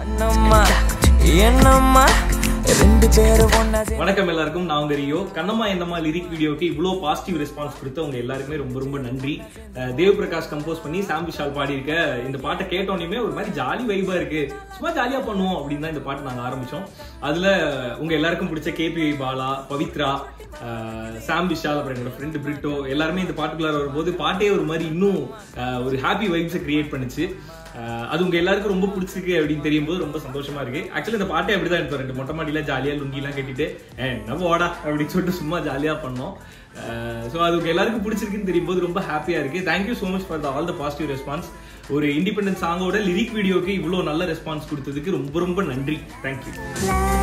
அண்ணம்மா என்னம்மா ரெண்டு பேரும் ஒன்னா வணக்கம் எல்லாருக்கும் நான் உங்க ரியோ கண்ணம்மா என்னம்மா லிரிக் வீடியோக்கு இவ்வளோ பாசிட்டிவ் ரெஸ்பான்ஸ் கொடுத்த உங்க எல்லாருக்குமே ரொம்ப ரொம்ப நன்றி அஹ் தேவ் பிரகாஷ் கம்போஸ் பண்ணி சாம் விஷால் பாடி இருக்க இந்த பாட்டை கேட்டோன்னே ஒரு மாதிரி ஜாலி வைபா இருக்கு சும்மா ஜாலியா பண்ணுவோம் அப்படின்னு தான் இந்த பாட்டு நாங்க ஆரம்பிச்சோம் அதுல உங்க எல்லாருக்கும் பிடிச்ச கேபி பாலா பவித்ரா அஹ் சாம் விஷால் அப்புறம் என்னோட ஃப்ரெண்டு பிரிட்டோ எல்லாருமே இந்த பாட்டுக்குள்ளார வரும்போது பாட்டே ஒரு மாதிரி இன்னும் அஹ் ஒரு ஹாப்பி வைப்ஸை கிரியேட் பண்ணுச்சு அஹ் அது உங்க எல்லாருக்கும் ரொம்ப பிடிச்சிருக்கு அப்படின்னு தெரியும் போது ரொம்ப சந்தோஷமா இருக்கு ஆக்சுவலி இந்த பாட்டே அப்படிதான் எடுத்தோம் ரெண்டு மொட்டை மாடியில ஜாலியா லுங்கி எல்லாம் கட்டிட்டு "ஏய், நம்ம ஓடா அப்படின்னு சொல்லிட்டு சும்மா ஜாலியா பண்ணோம் ஸோ அது உங்க எல்லாருக்கும் பிடிச்சிருக்குன்னு தெரியும் போது ரொம்ப ஹாப்பியா இருக்கு thank you so much for the all the positive response ஒரு இண்டிபெண்டன்ட் சாங்கோட லிரிக் வீடியோக்கு இவ்வளோ நல்ல ரெஸ்பான்ஸ் கொடுத்ததுக்கு ரொம்ப ரொம்ப நன்றி தேங்க்யூ